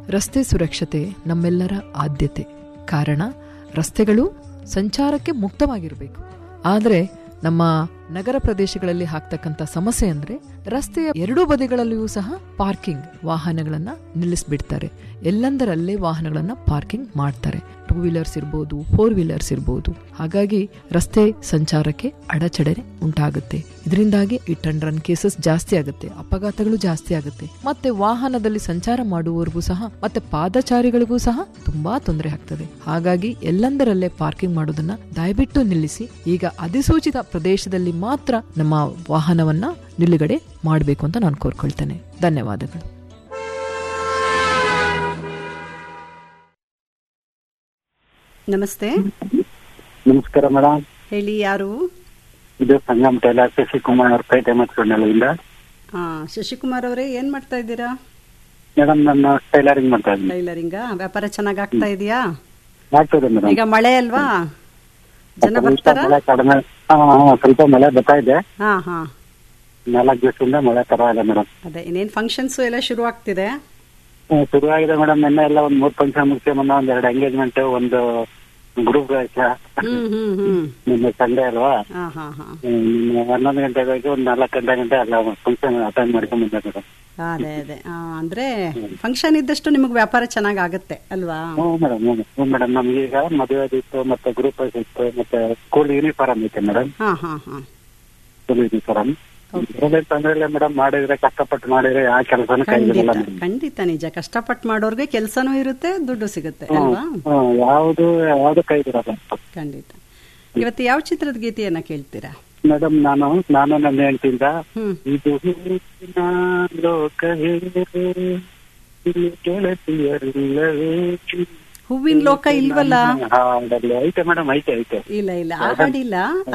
ರಸ್ತೆ ಸುರಕ್ಷತೆ ನಮ್ಮೆಲ್ಲರ ಆದ್ಯತೆ ಕಾರಣ ರಸ್ತೆಗಳು ಸಂಚಾರಕ್ಕೆ ಮುಕ್ತವಾಗಿರಬೇಕು ಆದರೆ ನಮ್ಮ ನಗರ ಪ್ರದೇಶಗಳಲ್ಲಿ ಹಾಕ್ತಕ್ಕಂಥ ಸಮಸ್ಯೆ ಅಂದ್ರೆ ರಸ್ತೆಯ ಎರಡೂ ಬದಿಗಳಲ್ಲಿಯೂ ಸಹ ಪಾರ್ಕಿಂಗ್ ವಾಹನಗಳನ್ನ ನಿಲ್ಲಿಸ್ಬಿಡ್ತಾರೆ ಎಲ್ಲಂದರಲ್ಲೇ ವಾಹನಗಳನ್ನ ಪಾರ್ಕಿಂಗ್ ಮಾಡ್ತಾರೆ ಟೂ ವೀಲರ್ಸ್ ಇರ್ಬೋದು ಫೋರ್ ವೀಲರ್ಸ್ ಇರ್ಬೋದು ಹಾಗಾಗಿ ರಸ್ತೆ ಸಂಚಾರಕ್ಕೆ ಅಡಚಣೆ ಉಂಟಾಗುತ್ತೆ ಇದರಿಂದಾಗಿ ಈ ಟನ್ ರನ್ ಕೇಸಸ್ ಜಾಸ್ತಿ ಆಗುತ್ತೆ ಅಪಘಾತಗಳು ಜಾಸ್ತಿ ಆಗುತ್ತೆ ಮತ್ತೆ ವಾಹನದಲ್ಲಿ ಸಂಚಾರ ಮಾಡುವವರಿಗೂ ಸಹ ಮತ್ತೆ ಪಾದಚಾರಿಗಳಿಗೂ ಸಹ ತುಂಬಾ ತೊಂದರೆ ಆಗ್ತದೆ ಹಾಗಾಗಿ ಎಲ್ಲಂದರಲ್ಲೇ ಪಾರ್ಕಿಂಗ್ ಮಾಡೋದನ್ನ ದಯವಿಟ್ಟು ನಿಲ್ಲಿಸಿ ಈಗ ಅಧಿಸೂಚಿತ ಪ್ರದೇಶದಲ್ಲಿ ಮಾತ್ರ ನಮ್ಮ ವಾಹನವನ್ನ ನಿಲುಗಡೆ ಮಾಡಬೇಕು ಅಂತ ನಾನು ಕೋರ್ಕೊಳ್ತೇನೆ ಧನ್ಯವಾದಗಳು ನಮಸ್ತೆ ನಮಸ್ಕಾರ ಮೇಡಮ್ ಹೇಳಿ ಯಾರು ಇದು ಸಂಗಮ್ ಟೈಲರ್ ಶಶಿಕುಮಾರ್ ಪೇಟೆ ಮತ್ಕೊಂಡಲ್ಲಿಂದ ಹಾ ಶಶಿಕುಮಾರ್ ಅವರೇ ಏನ್ ಮಾಡ್ತಾ ಇದ್ದೀರಾ ಮೇಡಮ್ ನಾನು ಟೈಲರಿಂಗ್ ಮಾಡ್ತಾ ಇದ್ದೀನಿ ಟೈಲರಿಂಗ ವ್ಯಾಪಾರ ಚೆನ್ನಾಗ್ ಆಗ್ತಾ ಇದೆಯಾ ಆಗ್ತದೆ ಮೇಡಮ್ ಈಗ ಮಳೆ ಅಲ್ವಾ ಜನ ಬರ್ತಾರ ಮಳೆ ಕಡಿಮೆ ಹಾ, ಹಾ, ಸ್ವಲ್ಪ ಮಳೆ ಬರ್ತಾ ಇದೆ ಹಾ ಹಾ ನಾಲ್ಕು ದಿವಸದಿಂದ ಮಳೆ ಪರವಾಗಿಲ್ಲ ಮೇಡಮ್ ಅದೇ ಇನ್ನೇನ್ ಫಂಕ್ಷನ್ಸ್ ಎಲ್ಲ ಶುರು ಆಗ್ತಿದೆ ಶುರುವಾಗಿದೆ ಮೇಡಮ್ ನಿನ್ನೆ ಎಲ್ಲ ಒಂದ್ ಮೂರ್ ಫಂಕ್ಷನ್ ಮುಗಿಸ್ಕೊಂಬಂದ ಒಂದ್ ಎರಡು ಎಂಗೇಜ್ಮೆಂಟ್ ಒಂದು ಗ್ರೂಪ್ ಹ್ಮ್ ಹ್ಮ್ ಹ್ಮ್ ನಿನ್ನೆ ಸಂಡೇ ಅಲ್ವಾ ಹಾ ಹಾ ಹಾ ಹ್ಮ್, ನಿನ್ನೆ ಹನ್ನೊಂದು ಗಂಟೆಗೆ ಹೋಗಿ ಒಂದ್ ನಾಲ್ಕು ಗಂಟೆ ಗಂಟೆ ಎಲ್ಲ ಫಂಕ್ಷನ್ ಅಟೆಂಡ್ ಮಾಡ್ಕೊಂಡ್ ಬಂದೆ ಮೇಡಮ್ ಅದೇ ಅದೇ ಆ, ಅಂದ್ರೆ ಫಂಕ್ಷನ್ ಇದ್ದಷ್ಟು ನಿಮಗೆ ವ್ಯಾಪಾರ ಚೆನ್ನಾಗ್ ಆಗುತ್ತೆ ಅಲ್ವಾ ಹ್ಞೂ ಮೇಡಮ್ ಹ್ಞೂ ಮೇಡಮ್ ನಮ್ಗೆ ಈಗ ಮದುವೆ ಇತ್ತು ಮತ್ತೆ ಗ್ರೂಪ್ ಇತ್ತು ಮತ್ತೆ ಸ್ಕೂಲ್ ಯೂನಿಫಾರ್ಮ್ ಐತೆ ಮೇಡಮ್ ಹಾ ಹಾ ಹಾ ಸ್ಕೂಲ್ ಯೂನಿಫಾರ್ಮ್ ಇದ್ರಲ್ಲಿ ತೊಂದ್ರೆ ಇಲ್ಲ ಮೇಡಮ್ ಮಾಡಿದ್ರೆ ಕಷ್ಟಪಟ್ಟು ಮಾಡಿದ್ರೆ ಯಾವ ಕೆಲಸನೂ ಕೈ ಬಿಡಲ್ಲ ಖಂಡಿತ ಖಂಡಿತ ನಿಜ ಕಷ್ಟಪಟ್ಟು ಮಾಡೋರ್ಗೆ ಕೆಲ್ಸನೂ ಇರುತ್ತೆ ದುಡ್ಡು ಸಿಗುತ್ತೆ ಅಲ್ವಾ ಹ್ಮ್ ಯಾವ್ದು ಯಾವ್ದು ಕೈ ಬಿಡಲ್ಲ ಖಂಡಿತ ಇವತ್ತು ಯಾವ ಚಿತ್ರದ ಗೀತೆಯನ್ನ ಕೇಳ್ತೀರಾ ಮೇಡಮ್ ನಾನು ನಾನು ನನ್ನ ಹೆಂಡತಿಯಿಂದ ಹ್ಮ್ ಇದು ಹೂವಿನ ಲೋಕವೇ ಇಲ್ಲಿ ಗೆಳತಿಯರಿಲ್ಲವೇ ಹೂವಿನ ಲೋಕ ಇಲ್ವಲ್ಲ ಹಾಡಲ್ಲಿ ಐತೆ ಮೇಡಮ್ ಐತೆ ಐತೆ ಇಲ್ಲ ಇಲ್ಲ ಆ ಹಾಡಿಲ್ಲ